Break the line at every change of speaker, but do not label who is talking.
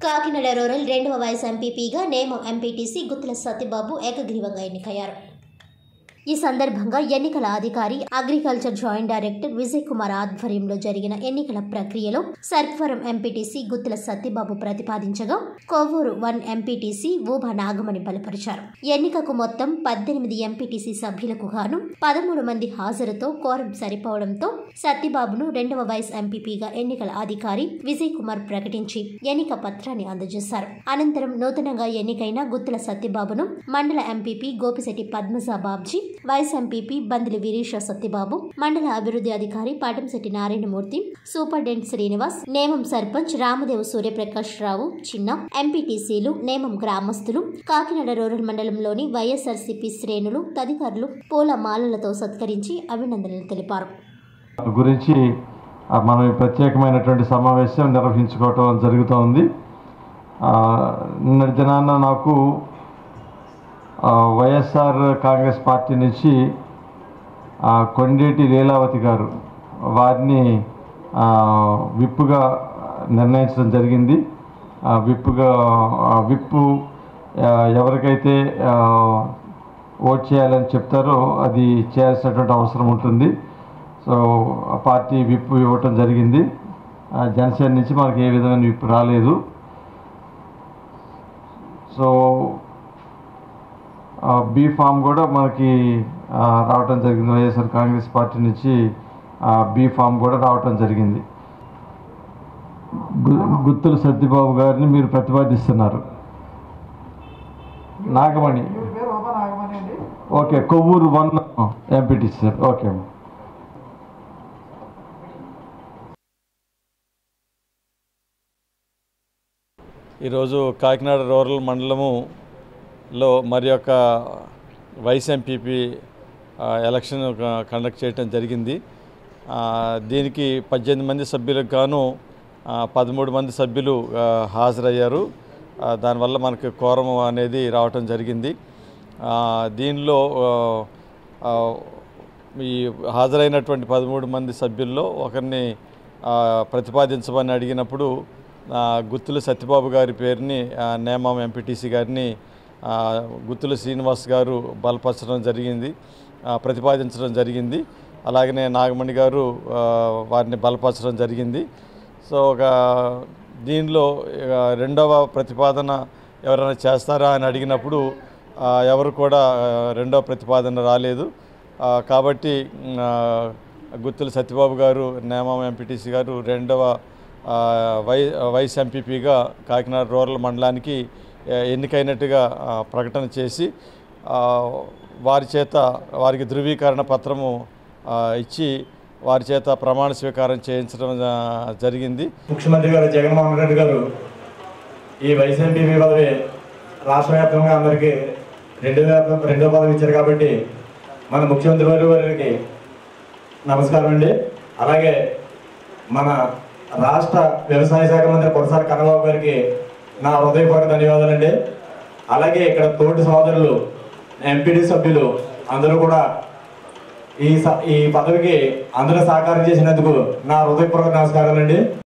Kakinada rural రెండవ వయసు ఎంపీపీగా నేమం ఎంపీటీసీ గుత్తుల సత్యబాబు ఏకగ్రీవంగా ఎన్నికయ్యారు ఈ సందర్భంగా ఎన్నికల అధికారి agriculture joint director Vijay Kumar ఆధ్వర్యంలో జరిగిన ఎన్నికల ప్రక్రియలో సర్పవరం ఎంపీటీసీ గుత్తుల సత్యబాబు ప్రతిపాదించగా కొవ్వూరు వన్ ఎంపీటీసీ ఊభ నాగమణి బలపరిచారు ఎన్నికకు మొత్తం పద్దెనిమిది ఎంపీటీసీ సభ్యులకు గాను పదమూడు మంది హాజరుతో కోరం సరిపోవడంతో సత్యబాబును రెండవ వైస్ ఎంపీపీగా ఎన్నికల అధికారి విజయ్ కుమార్ ప్రకటించి ఎన్నిక పత్రాన్ని అందజేశారు అనంతరం నూతనంగా ఎన్నికైన గుత్తుల సత్యబాబును మండల MPP Gopisetti Padmaja Babji vice MPP Bandili Veeresh Satyababu మండల అభివృద్ధి అధికారి పాటంశెట్టి నారాయణమూర్తి సూపరింటెండెంట్ శ్రీనివాస్ నేమం సర్పంచ్ రామదేవ్ సూర్యప్రకాష్ రావు చిన్న ఎంపీటీసీలు నేమం గ్రామస్తులు కాకినాడ రూరల్ మండలంలోని వైఎస్ఆర్సీపీ శ్రేణులు తదితరులు పూల మాలలతో సత్కరించి అభినందనలు తెలిపారు
గురించి ఆ, మనం ఈ ప్రత్యేకమైనటువంటి సమావేశం నిర్వహించుకోవటం జరుగుతోంది ఆ, నిన్నటి దినాన నాకు ఆ, వైఎస్ఆర్ కాంగ్రెస్ పార్టీ నుంచి ఆ, కొండేటి లీలావతి గారు వారిని ఆ, విప్పుగా నిర్ణయించడం జరిగింది ఆ, విప్పుగా ఆ, విప్పు ఆ, ఎవరికైతే ఆ, ఓట్ చేయాలని చెప్తారో అది చేయాల్సినటువంటి అవసరం ఉంటుంది సో ఆ పార్టీ విప్ ఇవ్వటం జరిగింది ఆ, జనసేన నుంచి మనకి ఏ విధమైన విప్ రాలేదు సో ఆ, బీ ఫామ్ కూడా మనకి ఆ, రావటం జరిగింది వైఎస్ఆర్ కాంగ్రెస్ పార్టీ నుంచి ఆ, బీ ఫామ్ కూడా రావటం జరిగింది గు- గుత్తుల సత్యబాబు గారిని మీరు ప్రతిపాదిస్తున్నారు Nagamani okay Kovvur one MPTC sir okay అమ్మా
ఈరోజు కాకినాడ రూరల్ మండలములో మరి యొక్క వైస్ ఎంపీపీ ఆ, ఎలక్షన్ క- కండక్ట్ చేయడం జరిగింది ఆ, దీనికి పద్దెనిమిది మంది సభ్యులకు గాను ఆ, పదమూడు మంది సభ్యులు ఆ, హాజరయ్యారు ఆ, దానివల్ల మనకు కోరం అనేది రావటం జరిగింది ఆ, దీనిలో ఆ, ఆ, ఈ హాజరైనటువంటి పదమూడు మంది సభ్యుల్లో ఒకరిని ఆ, ప్రతిపాదించమని అడిగినప్పుడు ఆ, గుత్తుల సత్యబాబు గారి పేరుని ఆ, నేమం ఎంపీటీసీ గారిని ఆ, గుత్తుల శ్రీనివాస్ గారు బలపరచడం జరిగింది ఆ, ప్రతిపాదించడం జరిగింది అలాగనే నాగమణి గారు ఆ, వారిని బలపరచడం జరిగింది సో ఒక దీనిలో ఇక రెండవ ప్రతిపాదన ఎవరైనా చేస్తారా అని అడిగినప్పుడు ఆ, ఎవరు కూడా ఆ, రెండవ ప్రతిపాదన రాలేదు ఆ, కాబట్టి మ్, ఆ, గుత్తుల సత్యబాబు గారు నేమం ఎంపీటీసీ గారు రెండవ ఆ, వై వైస్ ఎంపీపీగా కాకినాడ రూరల్ మండలానికి ఆ, ఎన్నికైనట్టుగా ఆ, ప్రకటన చేసి ఆ, వారి చేత వారికి ధృవీకరణ పత్రము ఆ, ఇచ్చి వారి చేత ప్రమాణ స్వీకారం చేయించడం ఆ, జరిగింది
ముఖ్యమంత్రి గారు జగన్మోహన్ రెడ్డి గారు ఈ వైఎస్ఎంపీపీ పదవి రాష్ట్ర వ్యాప్తంగా అందరికీ రెండు వ్యాప్తం రెండో పదవి ఇచ్చారు కాబట్టి మన ముఖ్యమంత్రి వారి వారికి నమస్కారం అండి అలాగే మన రాష్ట్ర వ్యవసాయ శాఖ మంత్రి కొరసారి కన్నబాబు గారికి నా హృదయపూర్వక ధన్యవాదాలండి అలాగే ఇక్కడ తోటి సోదరులు ఎంపీడీ సభ్యులు అందరూ కూడా ఈ స- ఈ పదవికి అందరూ సహకారం చేసినందుకు నా హృదయపూర్వక నమస్కారాలండి